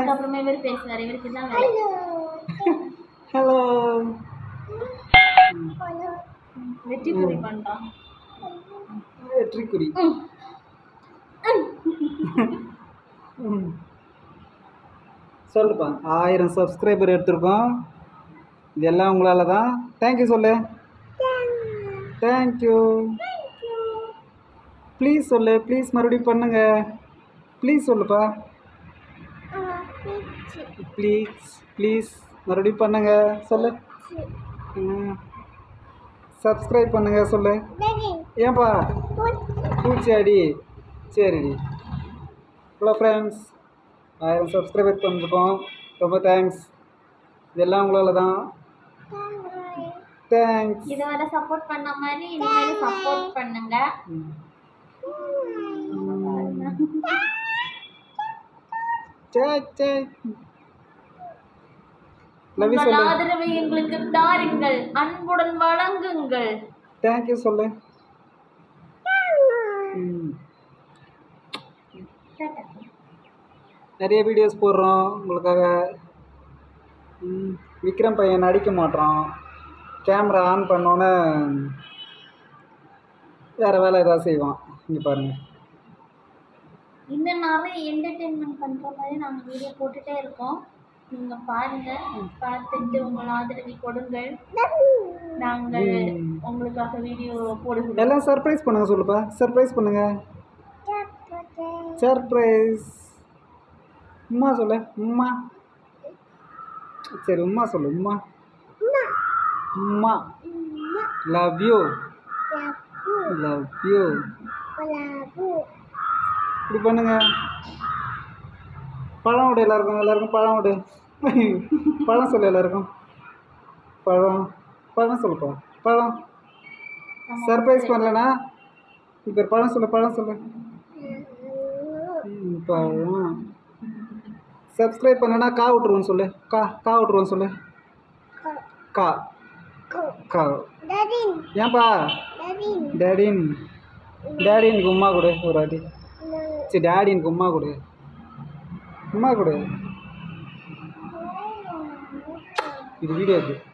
அதுக்கப்புறமே இவர் பேசுவார் இவருக்கு தான் வேலை ஹலோ வெற்றி குறி பண்ணுறான் வெற்றிக்குறி ம். சொல்லுப்பா ஆயிரம் சப்ஸ்கிரைபர் எடுத்திருக்கோம் இதெல்லாம் உங்களால் தான் தேங்க்யூ சொல்லு தேங்க்யூ ப்ளீஸ் சொல்லு ப்ளீஸ் மறுபடியும் பண்ணுங்க ப்ளீஸ் சொல்லுப்பா ப்ளீஸ் ப்ளீஸ் மறுபடியும் பண்ணுங்க சொல்லு சப்ஸ்கிரைப் பண்ணுங்க சொல்லு ஏன்பா பூச்சி அடி சரிடி ஹலோ ஃப்ரெண்ட்ஸ் ஆயிரம் சப்ஸ்கிரைபர் பண்ணிருக்கோம் ரொம்ப தேங்க்ஸ் இதெல்லாம் உங்களால் தான் தேங்க்ஸ் இதுவரை சப்போர்ட் பண்ண மாதிரி இனிமேல் சப்போர்ட் பண்ணுங்க சரி சரி லவ் யூ உங்கள் சொல்லு ஆதரவை எங்களுக்கு தாருங்கள் அன்புடன் வழங்குங்கள் தேங்க்யூ சொல்லு ம். நிறைய வீடியோஸ் போடுறோம் உங்களுக்காக ம், விக்ரம் பையன் நடிக்க மாட்டோம் கேமரா ஆன் பண்ணோன்னே வேறு வேலை ஏதாவது செய்வான் இங்கே பாருங்கள் இன்னும் நிறைய என்டர்டெயின்மெண்ட் பண்ணுற மாதிரி நாங்கள் வீடியோ போட்டுட்டே இருக்கோம் நீங்கள் பாருங்க பார்த்துட்டு உங்கள் ஆதரவை கொடுங்கள் நாங்கள் உங்களுக்காக வீடியோ போடுகிறோம் எல்லாம் சர்ப்ரைஸ் பண்ணுங்க சொல்லுப்பா சர்ப்ரைஸ் பண்ணுங்க சர்ப்ரைஸ் உம்மா சொல்லு உம்மா சரி உம்மா சொல்லு உம்மா உம்மா லவ் யூ லவ் யூ இப்படி பண்ணுங்க பழம் விடு எல்லாருக்கும் எல்லாருக்கும் பழம் விடு பழம் சொல்லு எல்லாருக்கும் பழம் பழம் சொல்லுப்பா பழம் சர்ப்ரைஸ் பண்ணலனா இப்போ பழம் சொல்லு பழம் சொல்லு ம், பழம் சப்ஸ்கிரைப் பண்ணனா கா விட்ருவோம் சொல்லு கா கா விட்ருவோம் சொல்லு கா கா ஏன்பா டேடின் டேடினுக்கு உமா கொடு ஒரு வாட்டி சரி டேடினுக்கு உமா கொடு உமா கொடு இது வீடியோ இது